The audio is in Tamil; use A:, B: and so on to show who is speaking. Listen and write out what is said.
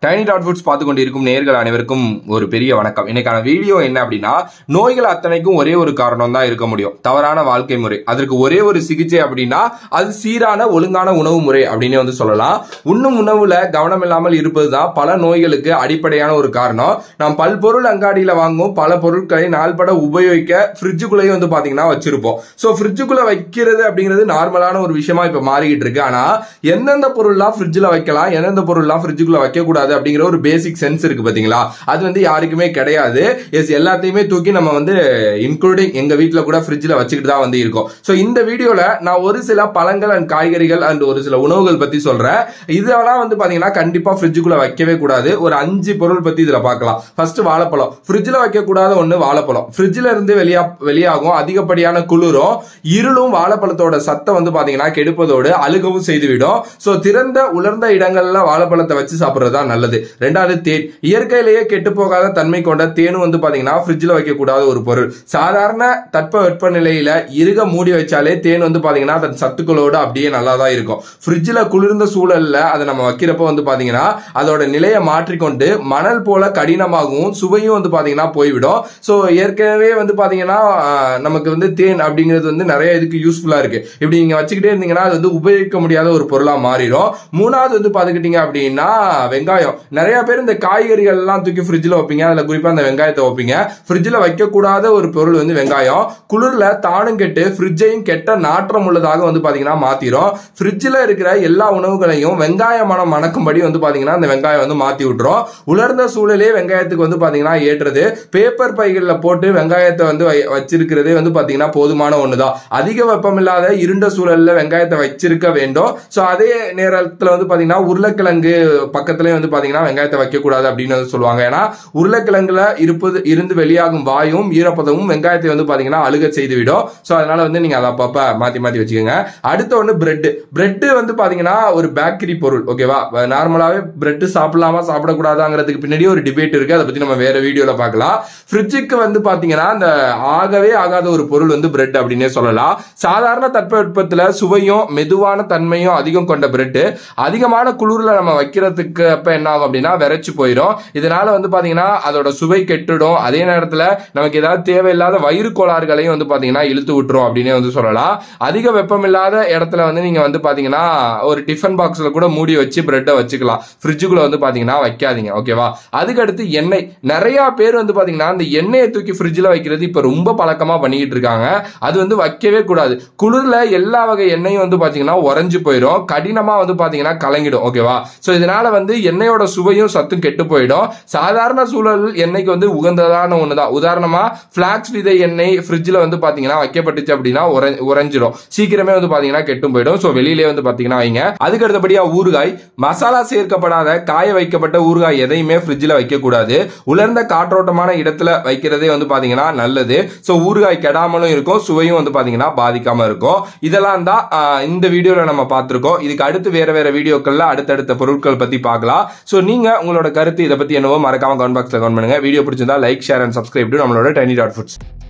A: டைனி டாட் ஃபுட்ஸ் பார்த்து கொண்டு இருக்கும் நேர்கள் அனைவருக்கும் ஒரு பெரிய வணக்கம் இன்னைக்கான வீடியோ என்ன அப்படின்னா நோய்கள் அத்தனைக்கும் ஒரே ஒரு காரணம் தான் இருக்க முடியும் தவறான வாழ்க்கை முறை அதற்கு ஒரே ஒரு சிகிச்சை அப்படின்னா அது சீரான ஒழுங்கான உணவு முறை அப்படின்னு வந்து சொல்லலாம் உண்ணும் உணவுல கவனம் இல்லாமல் இருப்பது தான் பல நோய்களுக்கு அடிப்படையான ஒரு காரணம் நாம் பல்பொருள் அங்காடியில வாங்கும் பல பொருட்களை நாள்பட உபயோகிக்க ஃப்ரிட்ஜுக்குள்ளேயும் வந்து பாத்தீங்கன்னா வச்சிருப்போம் ஸோ ஃப்ரிட்ஜுக்குள்ள வைக்கிறது அப்படிங்கிறது நார்மலான ஒரு விஷயமா இப்ப மாறிக்கிட்டு இருக்கு ஆனா எந்தெந்த பொருள்லாம் ஃப்ரிட்ஜில் வைக்கலாம் எந்தெந்த பொருள்லாம் ஃப்ரிட்ஜுக்குள்ள வைக்கக்கூடாது அப்படிங்கிற ஒரு பேசிக் சென்ஸ் இருக்கு பாத்தீங்களா அது வந்து யாருக்குமே கிடையாது எஸ் எல்லாத்தையுமே தூக்கி நம்ம வந்து இன்க்ளூடிங் எங்க வீட்ல கூட ஃப்ரிட்ஜில் வச்சுக்கிட்டு தான் வந்து இருக்கோம் ஸோ இந்த வீடியோல நான் ஒரு சில பழங்கள் அண்ட் காய்கறிகள் அண்ட் ஒரு சில உணவுகள் பத்தி சொல்றேன் இதெல்லாம் வந்து பாத்தீங்கன்னா கண்டிப்பா ஃப்ரிட்ஜுக்குள்ள வைக்கவே கூடாது ஒரு அஞ்சு பொருள் பத்தி இதுல பார்க்கலாம் ஃபர்ஸ்ட் வாழைப்பழம் ஃப்ரிட்ஜில் வைக்க கூடாத ஒண்ணு வாழைப்பழம் ஃப்ரிட்ஜில் இருந்து வெளியா வெளியாகும் அதிகப்படியான குளிரும் இருளும் வாழைப்பழத்தோட சத்தை வந்து பாத்தீங்கன்னா கெடுப்பதோடு அழுகவும் செய்துவிடும் ஸோ திறந்த உலர்ந்த இடங்கள்ல வாழைப்பழத்தை வச்சு சாப்பிடுறது தான் நல்லது ரெண்டாவது தேன் இயற்கையிலேயே கெட்டு போகாத தன்மை கொண்ட தேனும் வந்து பாத்தீங்கன்னா ஃப்ரிட்ஜில் வைக்கக்கூடாத ஒரு பொருள் சாதாரண தட்ப வெப்பநிலையில இருக மூடி வச்சாலே தேன் வந்து பாத்தீங்கன்னா அதன் சத்துக்களோடு அப்படியே நல்லா தான் இருக்கும் ஃப்ரிட்ஜில் குளிர்ந்த சூழல்ல அதை நம்ம வைக்கிறப்ப வந்து பாத்தீங்கன்னா அதோட நிலையை மாற்றிக்கொண்டு மணல் போல கடினமாகவும் சுவையும் வந்து பாத்தீங்கன்னா போய்விடும் ஸோ ஏற்கனவே வந்து பாத்தீங்கன்னா ஆஹ், நமக்கு வந்து தேன் அப்படிங்கிறது வந்து நிறைய இதுக்கு யூஸ்ஃபுல்லா இருக்கு இப்படி நீங்க வச்சுக்கிட்டே இருந்தீங்கன்னா அது வந்து உபயோகிக்க முடியாத ஒரு பொருளா மாறிடும் மூணாவது வந்து பாத்துக்கிட்டீங்க அப்படின்னா வெங்காயம் நிறைய பேர் இந்த காய்கறிகள் எல்லாம் தூக்கி ஃப்ரிட்ஜில் வைப்பீங்க அதுல குறிப்பா அந்த வெங்காயத்தை வைப்பீங்க ஃப்ரிட்ஜில் வைக்கக்கூடாத ஒரு பொருள் வந்து வெங்காயம் குளிர்ல தானும் கெட்டு ஃப்ரிட்ஜையும் கெட்ட நாற்றம் உள்ளதாக வந்து பாத்தீங்கன்னா மாத்திரும் ஃப்ரிட்ஜில் இருக்கிற எல்லா உணவுகளையும் வெங்காய மனம் மணக்கும்படி வந்து பாத்தீங்கன்னா அந்த வெங்காயம் வந்து மாத்தி விட்டுரும் உலர்ந்த சூழலே வெங்காயத்துக்கு வந்து பாத்தீங்கன்னா ஏற்றுறது பேப்பர் பைகளில் போட்டு வெங்காயத்தை வந்து வை- வச்சிருக்கிறதே வந்து பாத்தீங்கன்னா போதுமான ஒண்ணுதான் அதிக வெப்பம் இல்லாத இருண்ட சூழல்ல வெங்காயத்தை வச்சிருக்க வேண்டும் ஸோ அதே நேரத்துல வந்து பாத்தீங்கன்னா உருளைக்கிழங்கு பக்கத்துலயே வந்து பாத்தீங்கன்னா வெங்காயத்தை வைக்க கூடாது அப்படின்னு வந்து சொல்லுவாங்க ஏன்னா உருளைக்கிழங்குல இருப்பது இருந்து வெளியாகும் வாயும் ஈரப்பதமும் வெங்காயத்தை வந்து பாத்தீங்கன்னா அழுக செய்து விடும் ஸோ அதனால வந்து நீங்க அதை அப்பப்ப மாத்தி மாத்தி வச்சுக்கோங்க அடுத்த ஒன்று பிரெட் பிரெட் வந்து பாத்தீங்கன்னா ஒரு பேக்கரி பொருள் ஓகேவா நார்மலாவே பிரெட் சாப்பிடலாமா சாப்பிடக்கூடாதாங்கிறதுக்கு பின்னாடி ஒரு டிபேட் இருக்கு அதை பத்தி நம்ம வேற வீடியோல பார்க்கலாம் ஃப்ரிட்ஜுக்கு வந்து பாத்தீங்கன்னா அந்த ஆகவே ஆகாத ஒரு பொருள் வந்து பிரெட் அப்படின்னே சொல்லலாம் சாதாரண தட்பவெப்பத்துல சுவையும் மெதுவான தன்மையும் அதிகம் கொண்ட பிரெட் அதிகமான குளிர்ல நம்ம வைக்கிறதுக்கு அப்ப என்ன ஆகும் அப்படின்னா விரைச்சு போயிடும் இதனால வந்து பாத்தீங்கன்னா அதோட சுவை கெட்டுடும் அதே நேரத்துல நமக்கு ஏதாவது தேவையில்லாத வயிறு கோளாறுகளையும் வந்து பாத்தீங்கன்னா இழுத்து விட்டுரும் அப்படின்னே வந்து சொல்லலாம் அதிக வெப்பம் இல்லாத இடத்துல வந்து நீங்க வந்து பாத்தீங்கன்னா ஒரு டிஃபன் பாக்ஸ்ல கூட மூடி வச்சு பிரெட்டை வச்சுக்கலாம் ஃப்ரிட்ஜுக்குள்ள வந்து பாத்தீங்கன்னா வைக்காதீங்க ஓகேவா அதுக்கு அடுத்து எண்ணெய் நிறைய பேர் வந்து பாத்தீங்கன்னா அந்த எண்ணெயை தூக்கி ஃப்ரிட்ஜில் வைக்கிறது இப்ப ரொம்ப பழக்கமா பண்ணிக்கிட்டு இருக்காங்க அது வந்து வைக்கவே கூடாது குளிர்ல எல்லா வகை எண்ணெயும் வந்து பாத்தீங்கன்னா உறைஞ்சு போயிடும் கடினமா வந்து பாத்தீங்கன்னா கலங்கிடும் ஓகேவா சோ இதனால வந்து எண்ணெயோட சுவையும் சத்தும் கெட்டு போயிடும் சாதாரண சூழல் எண்ணெய்க்கு வந்து உகந்ததான ஒண்ணுதான் உதாரணமா பிளாக்ஸ் விதை எண்ணெய் ஃப்ரிட்ஜில் வந்து பாத்தீங்கன்னா வைக்கப்பட்டுச்சு அப்படின்னா உறை- உறைஞ்சிரும் சீக்கிரமே வந்து பாத்தீங்கன்னா கெட்டும் போயிடும் சோ வெளியிலே வந்து பாத்தீங்கன்னா வைங்க அதுக்கு அடுத்தபடியா ஊறுகாய் மசாலா சேர்க்கப்படாத காய வைக்கப்பட்ட ஊறுகாய் எதையுமே ஃப்ரிட்ஜில் வைக்க கூடாது உலர்ந்த காற்றோட்டமான இடத்துல வைக்கிறதே வந்து பாத்தீங்கன்னா நல்லது சோ ஊறுகாய் கெடாமலும் இருக்கும் சுவையும் வந்து பாத்தீங்கன்னா பாதிக்காம இருக்கும் இதெல்லாம் தான் ஆஹ், இந்த வீடியோல நம்ம பார்த்திருக்கோம் இதுக்கு அடுத்து வேற வேற வீடியோக்கள்ல அடுத்தடுத்த பொருட்கள் பத்தி பார்க்கலாம் சோ நீங்க உங்களோட கருத்து இதை பத்தி என்னவோ மறக்காம கமெண்ட் பாக்ஸ்ல கமெண்ட் பண்ணுங்க வீடியோ பிடிச்சிருந்தா like share and subscribe to நம்மளோட டைனி டாட் ஃபுட்ஸ்